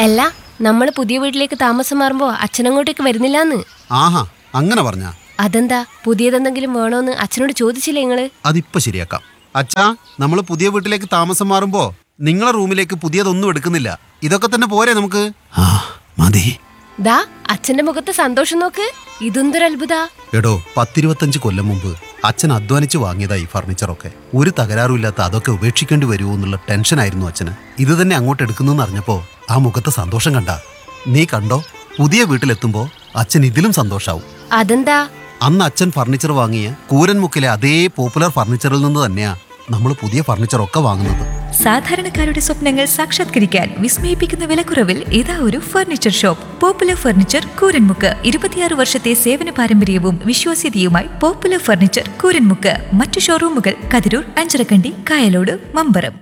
അല്ല നമ്മൾ പുതിയ വീട്ടിലേക്ക് താമസം മാറുമ്പോ അച്ഛനങ്ങോട്ടേക്ക് വരുന്നില്ലാന്ന് ആഹാ അങ്ങനെ പറഞ്ഞ അതെന്താ പുതിയതെന്തെങ്കിലും വേണോന്ന് അച്ഛനോട് ചോദിച്ചില്ലേ നിങ്ങള് അതിപ്പോ ശരിയാക്കാം അച്ഛാ നമ്മൾ പുതിയ വീട്ടിലേക്ക് താമസം മാറുമ്പോ നിങ്ങളെ റൂമിലേക്ക് പുതിയതൊന്നും എടുക്കുന്നില്ല ഇതൊക്കെ തന്നെ പോരെ നമുക്ക് ആ മതി ദാ അച്ഛന്റെ മുഖത്ത് സന്തോഷം നോക്ക് ഇതെന്തൊരു അത്ഭുത എടോ പത്തിരുപത്തഞ്ച് കൊല്ലം മുമ്പ് അച്ഛൻ അധ്വാനിച്ച് വാങ്ങിയതാ ഈ ഫർണിച്ചറൊക്കെ ഒരു തകരാറുമില്ലാത്ത അതൊക്കെ ഉപേക്ഷിക്കേണ്ടി വരുമോ എന്നുള്ള ടെൻഷനായിരുന്നു അച്ഛന് ഇത് തന്നെ അങ്ങോട്ട് എടുക്കുന്നു അറിഞ്ഞപ്പോ ആ മുഖത്തെ സന്തോഷം കണ്ട നീ കണ്ടോ പുതിയ വീട്ടിലെത്തുമ്പോ അച്ഛൻ ഇതിലും സന്തോഷാവും അതെന്താ അന്ന് അച്ഛൻ ഫർണിച്ചർ വാങ്ങിയ കൂരൻമുക്കിലെ അതേ പോപ്പുലർ ഫർണിച്ചറിൽ നിന്ന് തന്നെയാ നമ്മൾ പുതിയ ഫർണിച്ചറൊക്കെ വാങ്ങുന്നത് സാധാരണക്കാരുടെ സ്വപ്നങ്ങൾ സാക്ഷാത്കരിക്കാൻ വിസ്മയിപ്പിക്കുന്ന വിലക്കുറവിൽ ഇതാ ഒരു furniture shop popular furniture Kooranmukku ഇരുപത്തിയാറ് വർഷത്തെ സേവന പാരമ്പര്യവും വിശ്വാസ്യതയുമായി പോപ്പുലർ ഫർണിച്ചർ കൂരൻമുക്ക് മറ്റു ഷോറൂമുകൾ കതിരൂർ അഞ്ചരക്കണ്ടി കായലോട് മമ്പറം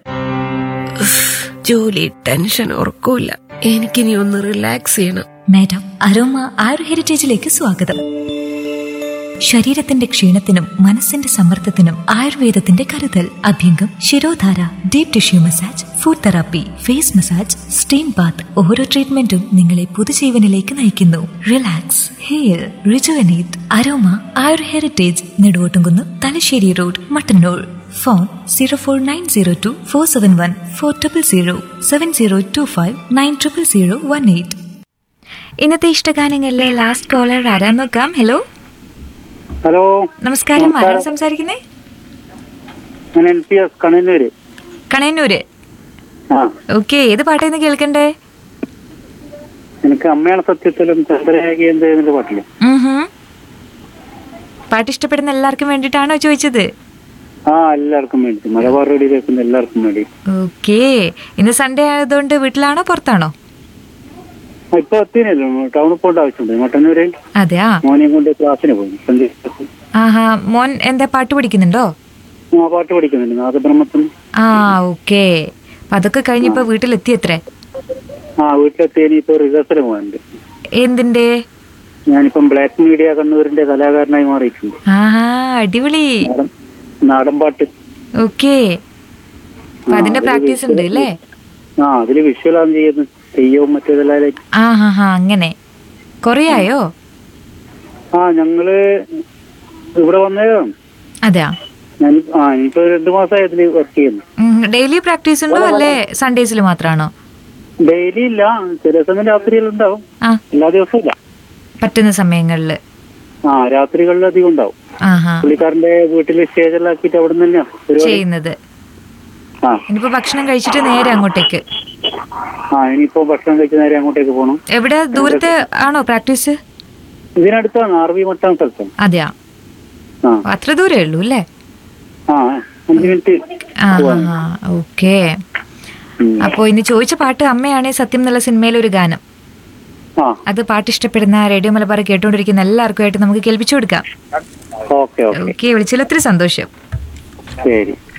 ജോലി ടെൻഷൻ ഉറക്കൂല എനിക്കിനി ഒന്ന് റിലാക്സ് ചെയ്യണം മാഡം അരോമ ആയുർ ഹെറിറ്റേജിലേക്ക് സ്വാഗതം ശരീരത്തിന്റെ ക്ഷീണത്തിനും മനസ്സിന്റെ സമ്മർദ്ദത്തിനും ആയുർവേദത്തിന്റെ കരുതൽ abhyangam shirodhara deep tissue massage foot therapy face massage steam bath ഓരോ ട്രീറ്റ്മെന്റും നിങ്ങളെ പുതുജീവനിലേക്ക് നയിക്കുന്നു relax hair rejuvenate aroma Ayur heritage Neduvottumkunnu Thalassery road Mattannur phone zero four nine zero two four seven one four triple zero seven zero two five nine triple zero one eight ഇന്നത്തെ ഇഷ്ടഗാനങ്ങളിലെ last collar ആരാ നോക്കാം hello hello നമസ്കാരം ആരാണ് സംസാരിക്കുന്നേ ഞാൻ N P S Kannannur Kanayannur ആ okay ഏത് പാട്ടായിരുന്നു കേൾക്കണ്ടേ എനിക്ക് അമ്മയാണ് സത്യത്തിലും ചന്ദ്രരേഖ എന്ത് എന്നൊരു പാട്ടില്ല ഉം ഹും. പാട്ട് ഇഷ്ടപ്പെടുന്ന എല്ലാവർക്കും വേണ്ടിയിട്ടാണോ ചോദിച്ചത് ആ എല്ലാവർക്കും വേണ്ടി മലബാർ റേഡിയോ കേൾക്കുന്ന എല്ലാവർക്കും വേണ്ടി ഓക്കെ ഇന്ന് സൺഡേ ആയതുകൊണ്ട് വീട്ടിലാണോ പുറത്താണോ ആ, ഇപ്പൊ എത്തിനല്ലോ ടൗണിൽ പോകേണ്ട ആവശ്യമുണ്ട് മട്ടന്നൂര് അതെയാ മോനെയും കൊണ്ട് ക്ലാസ്സിന് പോയി സന്ധ്യ ആഹാ മോൻ എന്താ പാട്ട് പഠിക്കുന്നുണ്ടോ ആ പാട്ട് പഠിക്കുന്നുണ്ട് നാദബ്രഹ്മത്തിന് ആ ഓക്കെ അപ്പൊ അതൊക്കെ കഴിഞ്ഞിപ്പോ വീട്ടിലെത്തി എത്ര ആ വീട്ടിലെത്തി ഇനിയിപ്പോ റിഹേഴ്സൽ പോകാനുണ്ട് എന്തിന്റെ ഞാനിപ്പം ബ്ലാക്ക് മീഡിയ കണ്ണൂരിന്റെ കലാകാരനായി മാറിയിട്ടുണ്ട് ആഹാ അടിപൊളി നാടൻ നാടൻ പാട്ട് ഓക്കെ അപ്പൊ അതിന്റെ പ്രാക്ടീസ് ഉണ്ട് അല്ലേ ആ അതില് വിഷ്വലാണ് ചെയ്യുന്നത് തെയ്യവും മറ്റേതെല്ലാം ആ ഹാ ഹാ അങ്ങനെ കൊറേ ആയോ ആ ഞങ്ങള് ഇവിടെ വന്നതാണ് അതെയാ ഞാൻ ആ ഇനിയിപ്പോ രണ്ടു മാസമായി അതില് വർക്ക് ചെയ്യുന്നു ഡെയിലി പ്രാക്ടീസ് ഉണ്ടോ അല്ലേ സൺഡേസിൽ മാത്രമാണോ ഡെയിലി ഇല്ല ചില സമയം രാത്രിയിൽ ഉണ്ടാവും ആ എല്ലാ ദിവസവും ഇല്ല പറ്റുന്ന സമയങ്ങളിൽ ആ രാത്രികളിൽ അധികം ഉണ്ടാവും ആഹാ പുള്ളിക്കാരന്റെ വീട്ടില് സ്റ്റേജെല്ലാം ആക്കിയിട്ട് അവിടെ നിന്ന് തന്നെയാ പരിപാടി ചെയ്യുന്നത് ആ ഇനിയിപ്പോ ഭക്ഷണം കഴിച്ചിട്ട് നേരെ അങ്ങോട്ടേക്ക് ആ ഇനിയിപ്പോ ഭക്ഷണം കഴിച്ച് നേരെ അങ്ങോട്ടേക്ക് പോകണം എവിടെ ദൂരത്തെ ആണോ പ്രാക്ടീസ് ഇതിനടുത്താണ് ആർ വി മട്ടാൻ സ്ഥലത്താണ് അതെയാ ആ അത്ര ദൂരേ ഉള്ളൂ അല്ലേ ആ അഞ്ച് മിനിറ്റ് ആ ഓക്കെ ഉം. അപ്പോ ഇനി ചോദിച്ച പാട്ട് അമ്മയാണേ സത്യം എന്നുള്ള സിനിമയിലെ ഒരു ഗാനം ആ അത് പാട്ട് ഇഷ്ടപ്പെടുന്ന റേഡിയോ മലബാർ കേട്ടുകൊണ്ടിരിക്കുന്ന എല്ലാവർക്കും ആയിട്ട് നമുക്ക് കേൾപ്പിച്ചു കൊടുക്കാം ഓക്കെ ഓക്കെ ഓക്കെ വിളിച്ചതിൽ ഒത്തിരി സന്തോഷം ശരി